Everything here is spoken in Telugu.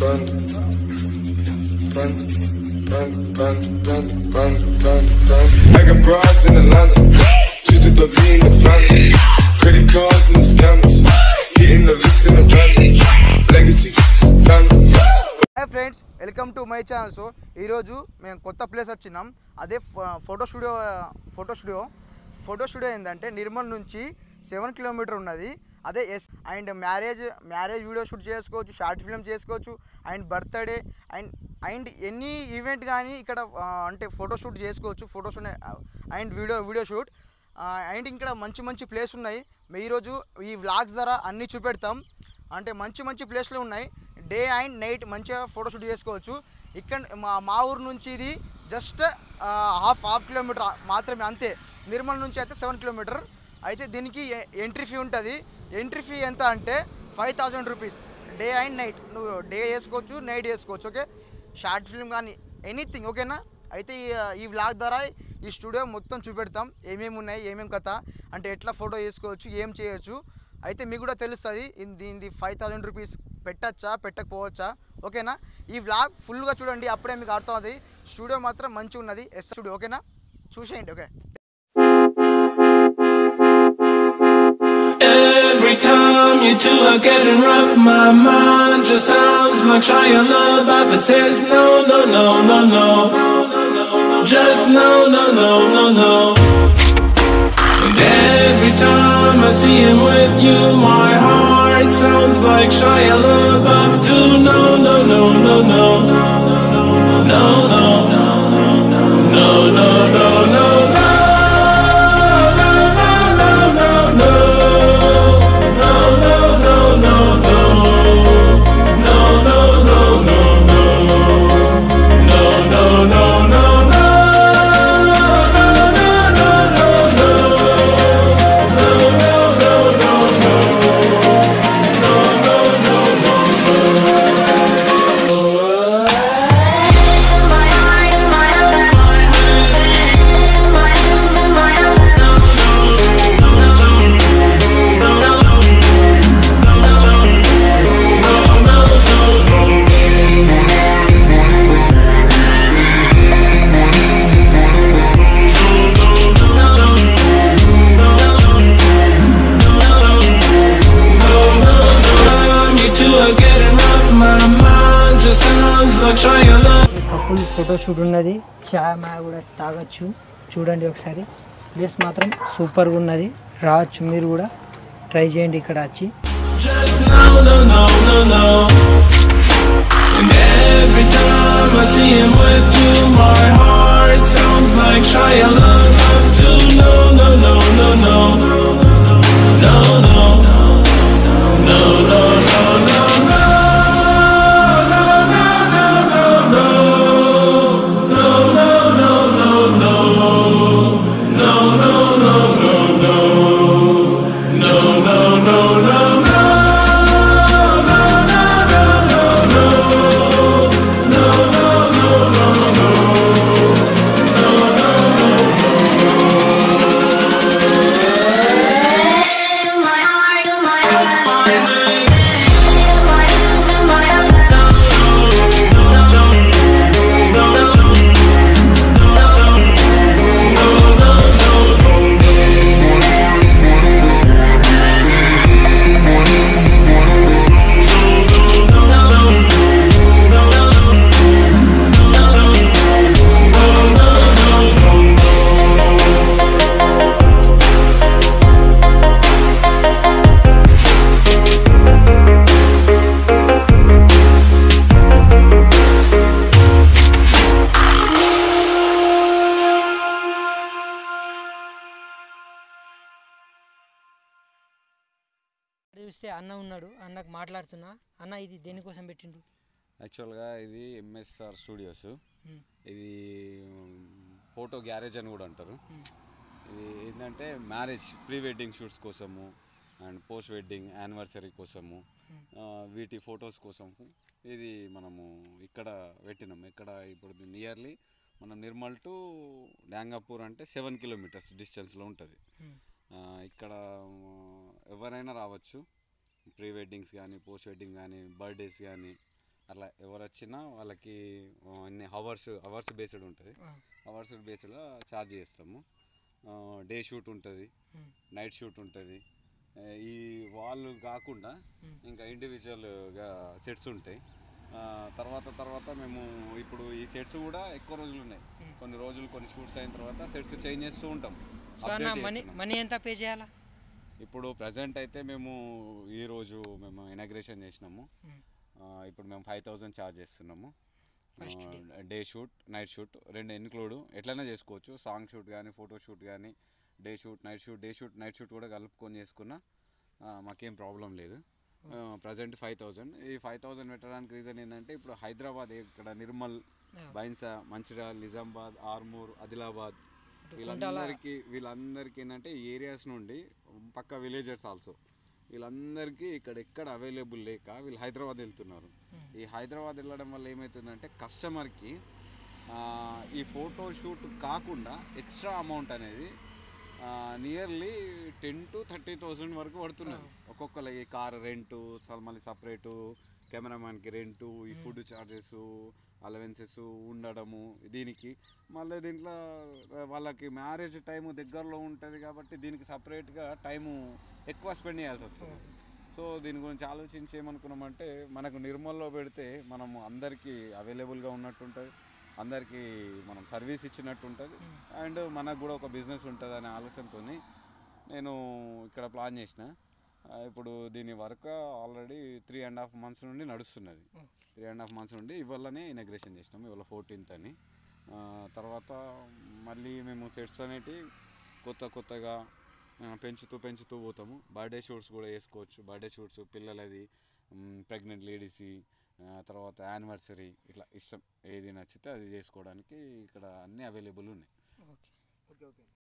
run, run, run, run, run, run, run, run. I got broads in Atlanta, just to the lean the family. Credit cards and the scammers, hitting the licks in the van. Legacy, family. Hi friends welcome to my channel so ఈరోజు మేము కొత్త ప్లేస్ వచ్చినాం అదే ఫ- photo studio photo studio photo studio ఏంటంటే నిర్మల్ నుంచి సెవెన్ కిలోమీటర్ ఉన్నది అదే S and marriage marriage video shoot చేసుకోవచ్చు షార్ట్ ఫిల్మ్ చేసుకోవచ్చు and birthday and and any event కానీ ఇక్కడ ఆ, అంటే ఫోటో షూట్ చేసుకోవచ్చు photo shoot and video video shoot and ఇక్కడ మంచి మంచి ప్లేస్ ఉన్నాయి మేము ఈరోజు ఈ వ్లాగ్స్ ద్వారా అన్నీ చూపెడతాం అంటే మంచి మంచి ప్లేస్లు ఉన్నాయి డే అండ్ నైట్ మంచిగా ఫోటోషూట్ చేసుకోవచ్చు ఇక్కడ మా మా ఊరు నుంచి ఇది జస్ట్ హాఫ్ హాఫ్ కిలోమీటర్ మాత్రమే అంతే నిర్మల్ నుంచి అయితే సెవెన్ కిలోమీటర్ అయితే దీనికి ఎంట్రీ ఫీ ఉంటుంది ఎంట్రీ ఫీ ఎంత అంటే five thousand rupees day and night నువ్వు డే చేసుకోవచ్చు నైట్ చేసుకోవచ్చు ఓకే షార్ట్ ఫిల్మ్ కానీ ఎనీథింగ్ ఓకేనా అయితే ఈ ఈ వ్లాగ్ ద్వారా ఈ స్టూడియో మొత్తం చూపెడతాం ఏమేమి ఉన్నాయి ఏమేమి కథ అంటే ఎట్లా ఫోటో చేసుకోవచ్చు ఏం చేయొచ్చు అయితే మీకు కూడా తెలుస్తుంది దీనిది ఫైవ్ థౌజండ్ రూపీస్ పెట్టచ్చా పెట్టకపోవచ్చా ఓకేనా ఈ వ్లాగ్ ఫుల్గా చూడండి అప్పుడే మీకు అర్థమవుతుంది స్టూడియో మాత్రం మంచిగా ఉన్నది ఎస్ స్టూడియో ఓకేనా చూసేయండి okay Every time you two are getting rough, my mind just sounds like Shia LaBeouf. It says no, no, no, no, no, just no, no, no, no, no. And every time I see him with you, my heart sounds like Shia LaBeouf too. No, no, no, no, no, no, no, no, no, no, no, no. Time you two are getting rough, my mind just sounds like Shia LaBeouf. Couple photo shoot ఉన్నది చాయ్ మా కూడా తాగొచ్చు చూడండి ఒకసారి ప్లేస్ మాత్రం సూపర్గా ఉన్నది రావచ్చు మీరు కూడా ట్రై చేయండి ఇక్కడ వచ్చి Just no, no, no, no, no. And every time I see him with you, my heart sounds like Shia LaBeouf too. No, no, no, no, no, no, no, no, no, no, no, no. ఇక్కడ చూస్తే అన్న ఉన్నాడు అన్నకు మాట్లాడుతున్నా అన్న ఇది దేనికోసం పెట్టిండు యాక్చువల్గా ఇది ఎంఎస్ఆర్ స్టూడియోస్ మ్మ్. ఇది ఫోటో గ్యారేజ్ అని కూడా అంటారు మ్మ్. ఇది ఏంటంటే మ్యారేజ్ ప్రీ వెడ్డింగ్ షూట్స్ కోసము అండ్ పోస్ట్ వెడ్డింగ్ యానివర్సరీ కోసము మ్మ్. ఆ, వీటి ఫొటోస్ కోసము ఇది మనము ఇక్కడ పెట్టినాం ఇక్కడ ఇప్పుడు నియర్లీ మనం నిర్మల్ టు డ్యాంగాపూర్ అంటే సెవెన్ కిలోమీటర్స్ డిస్టెన్స్లో ఉంటుంది మ్మ్. ఇక్కడ ఆ, ఎవరైనా రావచ్చు ప్రీ వెడ్డింగ్స్ కానీ పోస్ట్ వెడ్డింగ్ కానీ బర్త్డేస్ కానీ అట్లా ఎవరు వచ్చినా వాళ్ళకి ఆ, అన్ని అవర్స్ అవర్స్ బేస్డ్ ఉంటుంది ఆ. అవర్స్ బేస్డ్గా ఛార్జ్ చేస్తాము డే షూట్ ఉంటుంది Hmm. నైట్ షూట్ ఉంటుంది ఈ వాళ్ళు కాకుండా Hmm. ఇంకా ఇండివిజువల్గా సెట్స్ ఉంటాయి ఆ, తర్వాత తర్వాత మేము ఇప్పుడు ఈ సెట్స్ కూడా ఎక్కువ రోజులు ఉన్నాయి Hmm. కొన్ని రోజులు కొన్ని షూట్స్ అయిన తర్వాత సెట్స్ చేంజ్ చేస్తూ ఉంటాం సో అన్న Update మనీ చేస్తున్నాం. మనీ ఎంత పే చేయాలా ఇప్పుడు ప్రజెంట్ అయితే మేము ఈరోజు మేము ఇనాగ్రేషన్ చేసినాము Hmm. ఆ, ఇప్పుడు మేము ఫైవ్ థౌజండ్ ఛార్జ్ చేస్తున్నాము First day. Day shoot night shoot రెండు ఇన్క్లూడ్ ఎట్లయినా చేసుకోవచ్చు సాంగ్ షూట్ కానీ ఫోటో షూట్ కానీ day shoot night shoot day shoot night shoot కూడా కలుపుకొని చేసుకున్నా ఆ, మాకేం ప్రాబ్లం లేదు ప్రజెంట్ ఫైవ్ థౌజండ్ ఈ ఫైవ్ థౌజండ్ పెట్టడానికి రీజన్ ఏంటంటే ఇప్పుడు హైదరాబాద్ ఇక్కడ నిర్మల్ Yeah. బైన్సా మంచిర్యాల నిజామాబాద్ ఆర్మూర్ ఆదిలాబాద్ ఇటు వీళ్ళందరికీ వీళ్ళందరికీ ఏంటంటే ఈ ఏరియాస్ నుండి పక్క విలేజర్స్ ఆల్సో వీళ్ళందరికీ ఇక్కడ ఎక్కడ అవైలబుల్ లేక వీళ్ళు హైదరాబాద్ వెళ్తున్నారు Hmm. ఈ హైదరాబాద్ వెళ్ళడం వల్ల ఏమవుతుందంటే కస్టమర్కి ఈ ఫోటో షూట్ కాకుండా ఎక్స్ట్రా అమౌంట్ అనేది nearly ten to thirty thousand వరకు పడుతున్నది ఒక్కొక్కరికి కార్ రెంటు మళ్ళీ సపరేటు కెమెరామ్యాన్కి రెంటు ఈ ఫుడ్ ఛార్జెస్ అలవెన్సెస్ ఉండడము దీనికి మళ్ళీ దీంట్లో వాళ్ళకి మ్యారేజ్ టైము దగ్గరలో ఉంటుంది కాబట్టి దీనికి సపరేట్గా టైము ఎక్కువ స్పెండ్ చేయాల్సి వస్తుంది సో దీని గురించి ఆలోచించి ఏమనుకున్నామంటే మనకు నిర్మల్లో పెడితే మనము అందరికీ అవైలబుల్గా ఉన్నట్టు ఉంటుంది అందరికీ మనం సర్వీస్ ఇచ్చినట్టు ఉంటుంది అండ్ మనకు కూడా ఒక బిజినెస్ ఉంటుంది అనే ఆలోచనతో నేను ఇక్కడ ప్లాన్ చేసిన ఆ, ఇప్పుడు దీని work already three and half months నుండి నడుస్తున్నది త్రీ అండ్ హాఫ్ మంత్స్ నుండి ఇవాళనే ఇనాగ్రేషన్ చేసినాం ఇవాళ ఫోర్టీన్త్ అని ఆ, తర్వాత మళ్ళీ మేము సెట్స్ అనేటివి కొత్త కొత్తగా ఆ, పెంచుతూ పెంచుతూ పోతాము బర్త్డే షూట్స్ కూడా వేసుకోవచ్చు బర్త్డే షూట్స్ పిల్లలది ప్రెగ్నెంట్ లేడీస్ తర్వాత యానివర్సరీ ఇట్లా ఇష్టం ఏది నచ్చితే అది చేసుకోవడానికి ఇక్కడ అన్నీ అవైలబుల్ ఉన్నాయి ఓకే ఓకే ఓకే